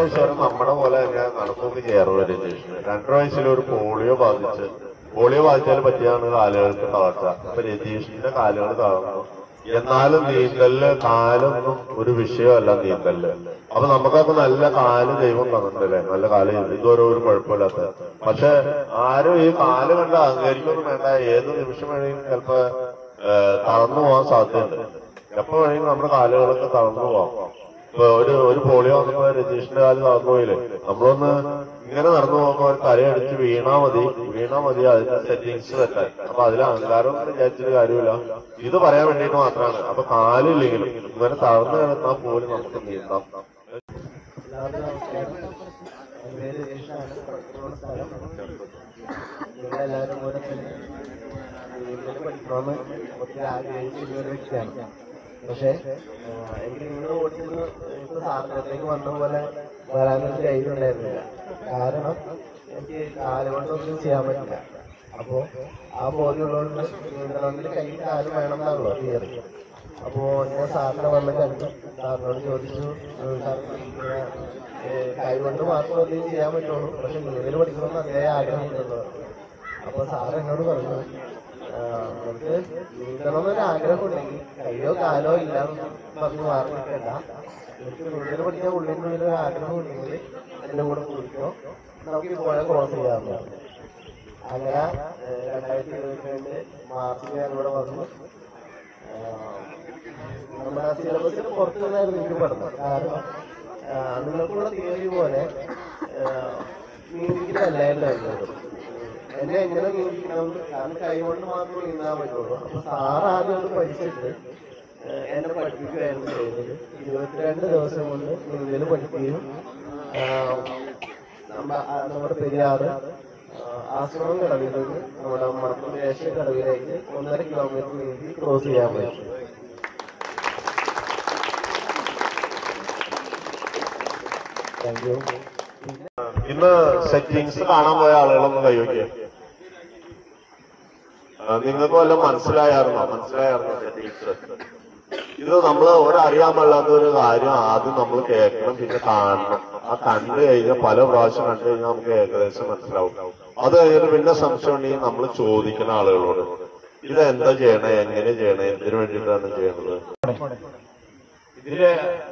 വയസ്സ് വരെ നമ്മുടെ പോലെ തന്നെ നടന്നു കയറുക രതീഷിന് രണ്ടര വയസ്സിൽ ഒരു പോളിയോ ബാധിച്ച് പോളിയോ ബാധിച്ചാൽ പറ്റിയാണ് കാലുകൾക്ക് തളർച്ച അപ്പൊ രതീഷിന്റെ കാലുകൾ തളർന്നു എന്നാലും നീന്തലില് കാലൊന്നും ഒരു വിഷയമല്ല നീന്തലില് അപ്പൊ നമുക്കൊക്കെ നല്ല കാല് ദൈവം തന്നിട്ടല്ലേ നല്ല കാല് ഇതുവരെ ഒരു കുഴപ്പമില്ലാത്ത പക്ഷെ ആരും ഈ കാല് കണ്ട് അഹങ്കരിക്കൊന്നും വേണ്ട ഏത് നിമിഷം വേണമെങ്കിലും ചിലപ്പോ ഏഹ്, തളർന്നു പോകാൻ സാധ്യതയുണ്ട് എപ്പോ വേണമെങ്കിലും നമ്മുടെ കാലുകളൊക്കെ തളർന്നു പോവാം ഇപ്പൊ ഒരു ഒരു പോളിയോ വന്നപ്പോ രതീഷിന്റെ കാല് തളർന്നു പോയില്ലേ നമ്മളൊന്ന് ഇങ്ങനെ നടന്നു പോകുമ്പോ ഒരു തലയടിച്ച് വീണാ മതി വീണാ മതി അതിന്റെ സെറ്റിങ്സ് തെറ്റാൻ അപ്പൊ അതിൽ അഹങ്കാരം ഒന്നും വിചാരിച്ചിട്ട് കാര്യമില്ല ഇത് പറയാൻ വേണ്ടിയിട്ട് മാത്രമാണ് അപ്പൊ കാലില്ലെങ്കിലും ഇങ്ങനെ തളർന്നു കിടന്നാൽ പോലും നമുക്ക് നീന്താം എല്ലാവർക്കും നമസ്കാരം എൻ്റെ പേര് രതീഷാണ് പഠിക്കുന്ന സ്ഥലം നിങ്ങളെല്ലാവരും പോലെ തന്നെ നീന്തൽ പഠിക്കണമെന്ന് ഒത്തിരി ആഗ്രഹിച്ചിരുന്ന ഒരു വ്യക്തിയാണ് പക്ഷേ ആഹ് എനിക്ക് നിങ്ങൾ ഓടിച്ചത് ഇപ്പൊ സാറിനകത്തേക്ക് വന്ന പോലെ വരാനൊരു ധൈര്യം ഉണ്ടായിരുന്നില്ല കാരണം എനിക്ക് കാലുകൊണ്ടൊന്നും ചെയ്യാൻ പറ്റില്ല അപ്പോ ആ ബോധ്യമുള്ളതുകൊണ്ട് നീന്തണമെങ്കിൽ കൈ കാല് വേണം എന്നാണല്ലോ തിയറി അപ്പോ ഞാൻ സാറിനെ വന്ന് കണ്ടു സാറിനോട് ചോദിച്ചു "ഏഹ് സാർ ഇങ്ങനെ, ഏഹ് കൈ കൊണ്ട് മാത്രം എന്തെങ്കിലും ചെയ്യാൻ പറ്റുള്ളൂ പക്ഷെ നീന്തൽ പഠിക്കണമെന്ന് അതേ ആഗ്രഹമുണ്ടെന്ന് പറഞ്ഞു അപ്പൊ സാർ എന്നോട് പറഞ്ഞു "ആഹ് നമുക്ക് നീന്തണം എന്നൊരു ആഗ്രഹം ഉണ്ടെങ്കിൽ കയ്യോ കാലോ ഇല്ലാന്ന് പറഞ്ഞ് മാറി നിൽക്കണ്ട എനിക്ക് നീന്തൽ പഠിക്കാൻ ഉള്ളിൻ്റെ ഉള്ളിൽ ഒരു ആഗ്രഹം ഉണ്ടെങ്കിൽ എന്റെ കൂടെ കൂടിക്കോ നമുക്ക് ഈ പുഴ ക്രോസ് ചെയ്യാമെന്ന് പറഞ്ഞു അങ്ങനെ ഏഹ് രണ്ടായിരത്തി ഇരുപത്തി രണ്ട് മാർച്ചിൽ ഞാൻ ഇവിടെ വന്നു ആഹ് നമ്മുടെ സിലബസിന് പുറത്തു നിന്നായിരുന്നു എനിക്ക് പഠനം കാരണം ആഹ് നിങ്ങൾക്കുള്ള തിയറി പോലെ ആഹ് നീന്തിക്കലല്ല എന്റെ അറിഞ്ഞത് എന്നെ എങ്ങനെ നീന്തിക്കണം കാരണം കൈ കൊണ്ട് മാത്രമേ നീന്താൻ പറ്റുള്ളൂ അപ്പൊ സാറ് ആദ്യം അത് പഠിച്ചിട്ട് ആഹ് എന്നെ പഠിപ്പിക്കുകയായിരുന്നു ചെയ്തത് ഇരുപത്തിരണ്ട് ദിവസം കൊണ്ട് നീന്തൽ പഠിക്കുകയും ആഹ് നമ്മ- ആ നമ്മുടെ പെരിയാറ് ആഹ് ആശ്രമം കടവിൽ നിന്ന് നമ്മുടെ മണപ്പുറം ദേശീയ കടവിലേക്ക് ഒന്നര കിലോമീറ്റർ നീന്തി ക്രോസ് ചെയ്യാൻ പറ്റും താങ്ക് യു ഇന്ന് സെറ്റിങ്സ് കാണാൻ പോയ ആളുകളൊന്ന് കൈവയ്ക്കുക നിങ്ങൾക്ക് വല്ലതും മനസ്സിലായായിരുന്നോ മനസ്സിലായായിരുന്നോ സെറ്റിങ്സ് ഇത് നമ്മൾ ഒരറിയാൻ പാടില്ലാത്ത ഒരു കാര്യം ആദ്യം നമ്മൾ കേൾക്കണം പിന്നെ കാണണം ആ കണ്ടു കഴിഞ്ഞാൽ പല പ്രാവശ്യം കണ്ടു കഴിഞ്ഞാൽ നമുക്ക് ഏകദേശം മനസ്സിലാവും അത് കഴിഞ്ഞിട്ട് പിന്നെ സംശയം ഉണ്ടെങ്കിൽ നമ്മൾ ചോദിക്കുന്ന ആളുകളോട് ഇത് എന്താ ചെയ്യണേ എങ്ങനെ ചെയ്യണേ എന്തിനു വേണ്ടിയിട്ടാണ് ചെയ്യണത് ഇതില്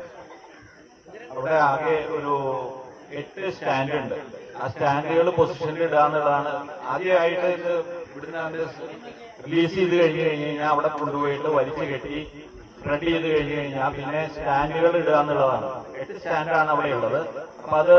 അവിടെ ആകെ ഒരു എട്ട് സ്റ്റാൻഡ് ഉണ്ട് ആ സ്റ്റാൻഡുകൾ പൊസിഷനിൽ ഇടുക എന്നുള്ളതാണ് ആദ്യമായിട്ട് ഇത് ഇവിടുന്ന് റിലീസ് ചെയ്ത് കഴിഞ്ഞ് കഴിഞ്ഞ് കഴിഞ്ഞാൽ അവിടെ കൊണ്ടുപോയിട്ട് വലിച്ചു കെട്ടി റെഡി ചെയ്ത് കഴിഞ്ഞ് കഴിഞ്ഞാൽ പിന്നെ സ്റ്റാൻഡുകൾ ഇടുക എന്നുള്ളതാണ് എട്ട് സ്റ്റാൻഡാണ് അവിടെ ഉള്ളത് അപ്പൊ അത്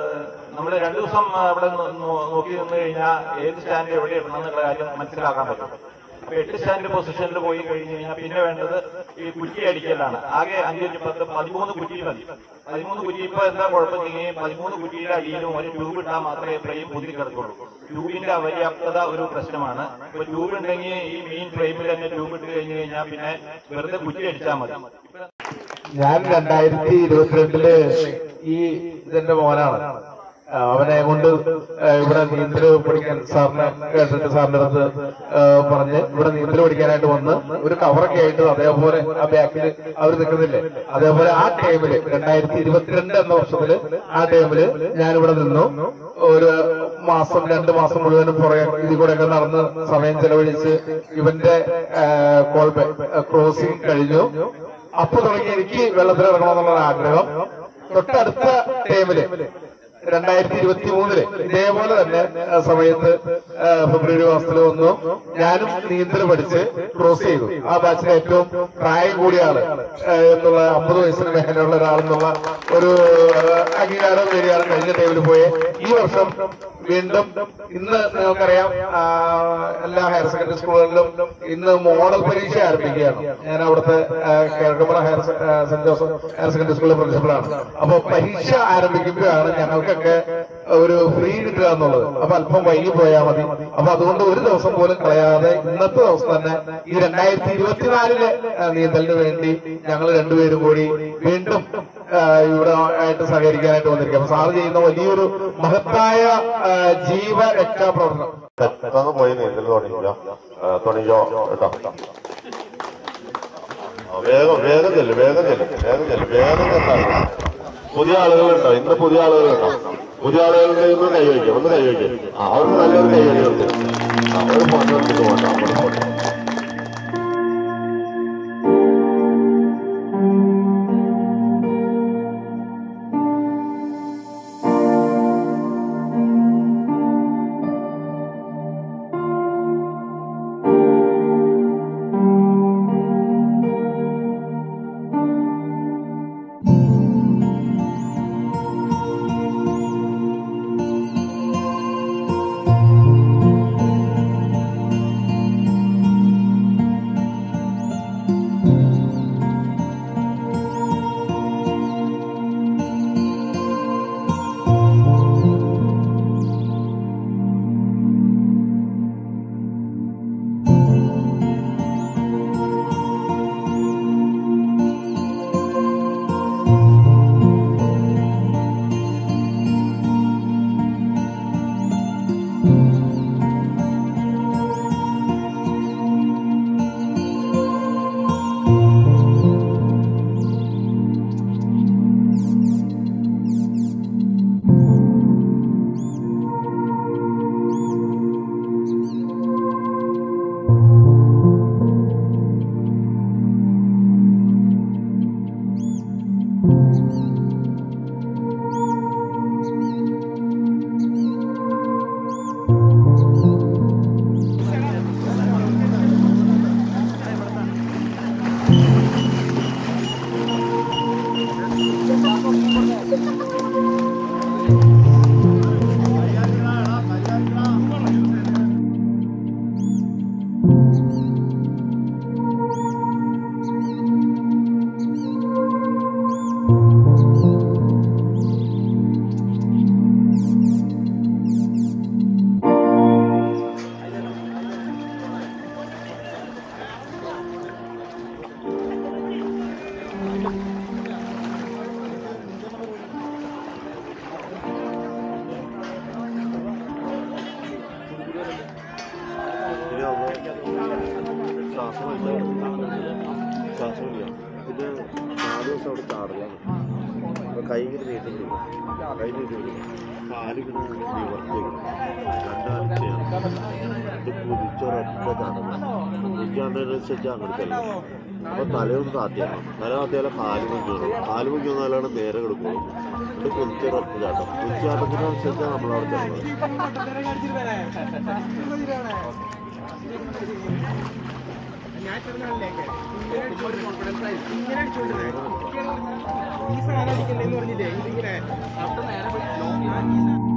നമ്മൾ രണ്ടു ദിവസം അവിടെ നോ- നോ- നോക്കി നിന്ന് കഴിഞ്ഞാൽ ഏത് സ്റ്റാൻഡ് എവിടെ ഇടണം എന്നുള്ള കാര്യം മനസ്സിലാക്കാൻ പറ്റും അപ്പൊ എട്ട് സ്റ്റാൻഡ് പൊസിഷനിൽ പോയി കഴിഞ്ഞ് കഴിഞ്ഞാൽ പിന്നെ വേണ്ടത് ഈ കുറ്റി അടിക്കലാണ് ആകെ അഞ്ചഞ്ച് പത്ത് പതിമൂന്ന് കുറ്റി മതി പതിമൂന്ന് കുറ്റി ഇപ്പൊ എന്താ കുഴപ്പമെങ്കിൽ പതിമൂന്ന് കുറ്റിയുടെ അടിയിലും ഒരു ട്യൂബ് ഇട്ടാൽ മാത്രമേ ഫ്രെയിം പൊതി കിടക്കുള്ളൂ ട്യൂബിന്റെ അപര്യാപ്തത ഒരു പ്രശ്നമാണ് ഇപ്പൊ ട്യൂബ് ഉണ്ടെങ്കിൽ ഈ മെയിൻ ഫ്രെയിമിൽ തന്നെ ട്യൂബ് ഇട്ട് കഴിഞ്ഞ് കഴിഞ്ഞാൽ പിന്നെ വെറുതെ കുറ്റി അടിച്ചാൽ മതി ഇപ്പൊ ഞാൻ രണ്ടായിരത്തി ഇരുപത്തിരണ്ടില് ഈ ഇതിന്റെ മോനാണ് ആ, അവനെ കൊണ്ട് ആ, ഇവിടെ നീന്തൽ പഠിക്കാൻ സാറിനെ കേട്ടിട്ട് സാറിന്റെ അടുത്ത് ആ, പറഞ്ഞ് ഇവിടെ നീന്തൽ പഠിക്കാനായിട്ട് വന്ന് ഒരു കവറൊക്കെ ആയിട്ട് അതേപോലെ ആ ബാക്കിൽ അവർ നിൽക്കുന്നില്ലേ അതേപോലെ ആ ടൈമില് രണ്ടായിരത്തി ഇരുപത്തിരണ്ട് എന്ന വർഷത്തില് ആ ടൈമില് ഞാനിവിടെ നിന്നു ഒരു മാസം രണ്ട് മാസം മുഴുവനും പുറകെ ഇതിൽ കൂടെയൊക്കെ നടന്ന് സമയം ചെലവഴിച്ച് ഇവന്റെ കോൾ ക്രോസിംഗ് കഴിഞ്ഞു അപ്പൊ തുടങ്ങി എനിക്ക് വെള്ളത്തിൽ ഇറങ്ങണമെന്നുള്ള ആഗ്രഹം തൊട്ടടുത്ത ടൈമില് രണ്ടായിരത്തി ഇരുപത്തി മൂന്നില് ഇതേപോലെ തന്നെ ആ സമയത്ത് ആ, ഫെബ്രുവരി മാസത്തിൽ വന്നു ഞാനും നീന്തൽ പഠിച്ച് ക്രോസ് ചെയ്തു ആ ബാച്ചിലെ ഏറ്റവും പ്രായം കൂടിയ ആള് ആ, എന്നുള്ള അമ്പത് വയസ്സിന് മേഖലയുള്ള ഒരാളെന്നുള്ള ഒരു ആ, അംഗീകാരം നേടിയാണ് കഴിഞ്ഞ ടൈമിൽ പോയി ഈ വർഷം വീണ്ടും ഇന്ന് നിങ്ങൾക്കറിയാം ആ, എല്ലാ ഹയർ സെക്കൻഡറി സ്കൂളുകളിലും ഇന്ന് മോഡൽ പരീക്ഷ ആരംഭിക്കുകയാണ് ഞാൻ അവിടുത്തെ ആ, കിഴക്കമ്പുഴ ഹയർ സെ- ആ, സെന്റ് ജോസഫ് ഹയർ സെക്കൻഡറി സ്കൂളിലെ പ്രിൻസിപ്പളാണ് അപ്പൊ പരീക്ഷ ആരംഭിക്കുമ്പോഴാണ് ഞങ്ങൾക്കൊക്കെ ഒരു ഫ്രീ കിട്ടുക എന്നുള്ളത് അപ്പൊ അല്പം വൈകി പോയാൽ മതി അപ്പൊ അതുകൊണ്ട് ഒരു ദിവസം പോലും കളയാതെ ഇന്നത്തെ ദിവസം തന്നെ ഈ രണ്ടായിരത്തി ഇരുപത്തിനാലിലെ ആ, നീന്തലിന് വേണ്ടി ഞങ്ങൾ രണ്ടുപേരും കൂടി വീണ്ടും ആ, ഇവിടെ ആയിട്ട് സഹകരിക്കാനായിട്ട് വന്നിരിക്കുക അപ്പൊ സാറ് ചെയ്യുന്ന വലിയൊരു മഹത്തായ ആ, ജീവ രക്ഷാപ്രവർത്തനം പെട്ടെന്ന് പോയി നീന്തൽ തുടങ്ങില്ല തുടങ്ങിയോ കേട്ടോ ആ, വേഗം വേഗം ചെല്ല് വേഗം ചെല്ല് വേഗം ചെല്ല് വേഗം ചെല്ലാ പുതിയ ആളുകളുണ്ടോ ഇന്ന് പുതിയ ആളുകളുണ്ടോ പുതിയ ആളുകളുടെ ഒന്ന് കൈവയ്ക്കാം ഒന്ന് കൈവയ്ക്കാം ആ അവർക്ക് നല്ലൊരു കൈവഴി ആ ഒരു ഫോട്ടോ എടുത്തിട്ട് പോകണ്ട നമ്മുടെ ഫോട്ടോ ശ്വാസം ശ്വാസം പിന്നെ നാല് ദിവസം അവിടെ ചാടലാണ് അപ്പൊ കൈ ഇങ്ങനെ നീട്ടി പിടിക്കും കൈ നീട്ടി പിടിക്കും കാല് ഇങ്ങനെ നിവർത്തി രണ്ടാലും ചെയ്യണം ഇത് കുതിച്ചൊരൊറ്റ ചാടണം കുതിക്കാണ്ടനുസരിച്ച് അങ്ങോട്ട് ചെല്ലണം അപ്പൊ തലയൊന്ന് താത്തിയാണ് തല താത്തിയാലേ കാല് മുങ്ങി വരും കാല് മുങ്ങി വന്നാലാണ് നേരെ കിടക്കുള്ളൂ ഇത് കുതിച്ചൊരൊറ്റ ചാട്ടം കുതിച്ചാട്ടത്തിനനുസരിച്ചാണ് നമ്മളവിടെ ചെല്ലുന്നത് ഈ സാധനം അടിക്കണ്ടെന്ന് പറഞ്ഞില്ലേ ഇതിങ്ങനെ